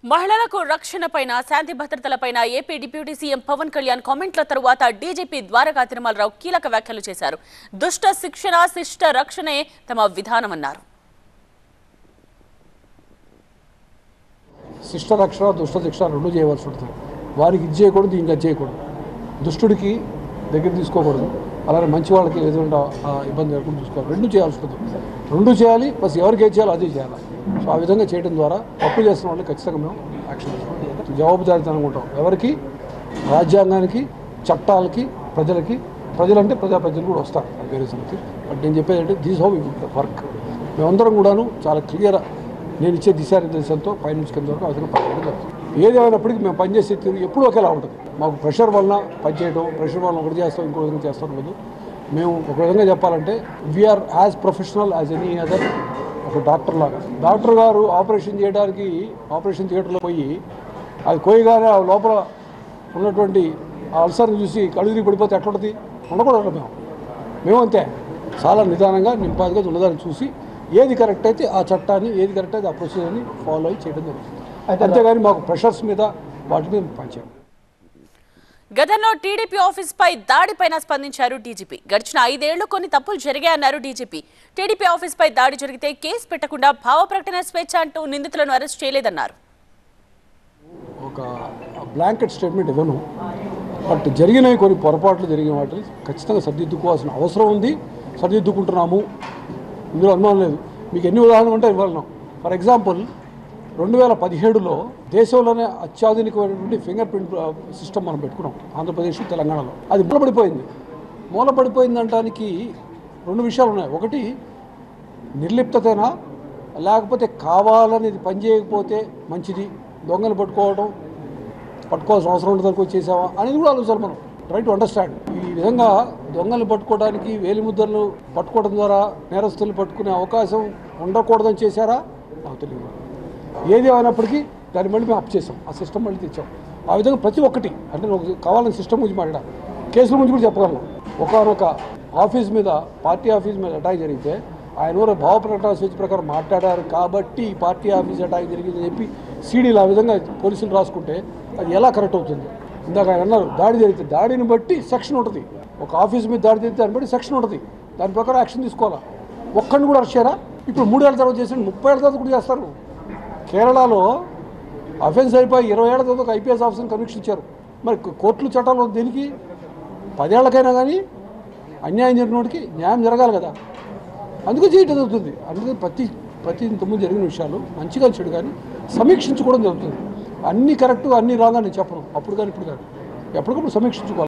మహిళలకు రక్షణపైన శాంతి భద్రతలపైన AP deputy CM Pawan Kalyan కామెంట్ల తరువాత డీజీపీ ద్వారకా తిరుమలరావు కీలక వ్యాఖ్యలు చేశారు దుష్ట శిక్షణ శిష్ట రక్షణే తమ విధానమన్నారు శిష్ట రక్షణ దుష్ట శిక్షణ రెండు చేయవలసి ఉంటుంది వారికి ఇది చేయకూడదు ఇంకా చేయకూడదు దుష్టుడికి దగ్గర తీసుకోకూడదు అలానే మంచి వాళ్ళకి ఎదురుండా ఇబ్బంది లేకుండా చూసుకోవాలి రెండు చేయాల్సి ఉంటుంది రెండు చేయాలి ప్లస్ ఎవరికి ఏం చేయాలో అదే చేయాలి సో ఆ విధంగా చేయడం ద్వారా తప్పు చేస్తున్న వాళ్ళకి ఖచ్చితంగా మేము యాక్షన్ తీసుకుంటాం జవాబుదారీతనం ఉంటాం ఎవరికి రాజ్యాంగానికి చట్టాలకి ప్రజలకి ప్రజలంటే ప్రజా ప్రజలు కూడా వస్తారు అది వేరే సంగతి బట్ నేను చెప్పేది అంటే దీస్ హౌ వర్క్ మేమందరం కూడాను చాలా క్లియర్ నేను ఇచ్చే దిశానిర్దేశంతో పైనుంచి కింద వరకు ఆ విధంగా పనిచేయడం జరుగుతుంది ఏది ఏమైనప్పటికీ మేము పనిచేసే తీరు ఎప్పుడూ ఒకేలా ఉంటుంది మాకు ప్రెషర్ వలన పనిచేయడం ప్రెషర్ వలన ఒకటి చేస్తాం ఇంకో విధంగా చేస్తాం లేదు మేము ఒక విధంగా చెప్పాలంటే we are as professional as any other ఒక డాక్టర్ లాగా డాక్టర్ గారు ఆపరేషన్ చేయడానికి ఆపరేషన్ థియేటర్లో పోయి అది కోయగానే ఆ లోపల ఉన్నటువంటి ఆ అల్సర్ని చూసి కళ్ళు తిరిగి పడిపోతే ఎట్లుంటుంది ఉండకూడదు మేము మేము అంతే చాలా నిదానంగా నింపాదిగా ఉన్నదాన్ని చూసి ఏది కరెక్ట్ అయితే ఆ చట్టాన్ని ఏది కరెక్ట్ అయితే ఆ ప్రొసీజర్ని ఫాలో అయి చేయడం జరుగుతుంది అంతేగాని మాకు ప్రెషర్స్ మీద వాటి మీద పనిచేయం గతంలో టీడీపీ ఆఫీస్ పై దాడిపైన స్పందించారు డీజీపీ గడిచిన ఐదేళ్లు కొన్ని తప్పులు జరిగాయన్నారు డీజీపీ టీడీపీ ఆఫీస్ పై దాడి జరిగితే కేసు పెట్టకుండా భావ ప్రకటన స్వేచ్ఛ అంటూ నిందితులను అరెస్ట్ చేయలేదన్నారు ఒక బ్లాంకెట్ స్టేట్మెంట్ ఇవ్వను బట్ జరిగినవి కొన్ని పొరపాట్లు జరిగిన వాటిని ఖచ్చితంగా సరిదిద్దుకోవాల్సిన అవసరం ఉంది సరిదిద్దుకుంటున్నాము ఇందులో అనుమానం లేదు మీకు ఎన్ని ఉదాహరణలు ఉంటే ఇవ్వగలను ఫర్ ఎగ్జాంపుల్ రెండు వేల పదిహేడులో దేశంలోనే అత్యాధునికమైనటువంటి ఫింగర్ ప్రింట్ సిస్టమ్ మనం పెట్టుకున్నాం ఆంధ్రప్రదేశ్ తెలంగాణలో అది మూలపడిపోయింది మూలపడిపోయింది అనడానికి రెండు విషయాలు ఉన్నాయి ఒకటి నిర్లిప్తతేనా లేకపోతే కావాలని ఇది పనిచేయకపోతే మంచిది దొంగలు పట్టుకోవడం పట్టుకోవాల్సిన అవసరం ఉండదని చేసావా అనేది కూడా ఆలోచించాలి మనం ట్రై టు అండర్స్టాండ్ ఈ విధంగా దొంగలు పట్టుకోవడానికి వేలిముద్రలు పట్టుకోవడం ద్వారా నేరస్తులు పట్టుకునే అవకాశం ఉండకూడదని చేశారా నాకు తెలియదు ఏది అయినప్పటికీ దాన్ని మళ్ళీ మేము అప్ చేసాం ఆ సిస్టమ్ మళ్ళీ తెచ్చాం ఆ విధంగా ప్రతి ఒక్కటి అంటే నాకు కావాలని సిస్టమ్ గురించి మాట్లాడా కేసుల గురించి కూడా చెప్పగలను ఒకనొక ఆఫీస్ మీద పార్టీ ఆఫీస్ మీద అటాక్ జరిగితే ఆయన ఊరు భావ ప్రకటన స్వేచ్ఛ ప్రకారం మాట్లాడారు కాబట్టి ఈ పార్టీ ఆఫీస్ అటాక్ జరిగిందని చెప్పి సీడీలు ఆ విధంగా పోలీసులు రాసుకుంటే అది ఎలా కరెక్ట్ అవుతుంది ఇందాక ఆయన అన్నారు దాడి జరిగితే దాడిని బట్టి సెక్షన్ ఉంటుంది ఒక ఆఫీస్ మీద దాడి జరిగితే దాన్ని బట్టి సెక్షన్ ఉంటుంది దాని ప్రకారం యాక్షన్ తీసుకోవాలా ఒక్కడిని కూడా అరెస్ట్ చేయరా ఇప్పుడు మూడేళ్ల తర్వాత చేసిన ముప్పై ఏళ్ళ తర్వాత కూడా చేస్తారు కేరళలో అఫెన్స్ అయిపోయి ఇరవై ఏళ్ళ తర్వాత ఒక ఐపీఎస్ ఆఫీసర్ని కన్విక్షన్ ఇచ్చారు మరి కోర్టులు చట్టాలు దేనికి పదేళ్లకైనా కానీ అన్యాయం జరిగినోడికి న్యాయం జరగాలి కదా అందుకే చేయటం జరుగుతుంది అందుకే ప్రతి ప్రతి ఇంతకుముందు జరిగిన విషయాలు మంచిగా చెడు కానీ సమీక్షించుకోవడం జరుగుతుంది అన్నీ కరెక్ట్ అన్నీ రాంగ్ అని నేను చెప్పను అప్పుడు కానీ ఇప్పుడు కానీ ఎప్పటికప్పుడు సమీక్షించుకోవాలి